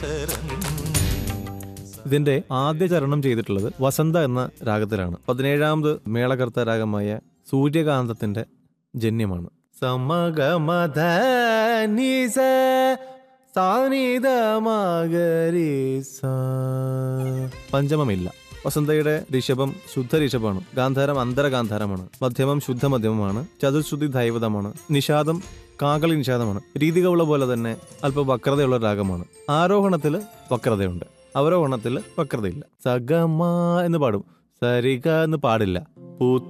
ഇതിന്റെ ആദ്യ ചരണം ചെയ്തിട്ടുള്ളത് വസന്ത എന്ന രാഗത്തിലാണ് പതിനേഴാമത് മേളകർത്ത രാഗമായ സൂര്യകാന്തത്തിന്റെ ജന്യമാണ് സമഗമധ നിസ സാനിധ മഗരിസ. പഞ്ചമമില്ല വസന്തയുടെ ഋഷഭം ശുദ്ധ ഋഷഭമാണ് ഗാന്ധാരം അന്തരഗാന്ധാരമാണ് മധ്യമം ശുദ്ധ മധ്യമമാണ് ചതുശ്രുതി ദൈവതമാണ് നിഷാദം കാകളി നിഷാദമാണ് രീതികളുള്ള പോലെ തന്നെ അല്പം വക്രതയുള്ള രാഗമാണ് ആരോഹണത്തിൽ വക്രതയുണ്ട് അവരോഹണത്തിൽ വക്രതയില്ല സഗമ എന്ന് പാടും സരിക എന്ന് പാടില്ല പൂ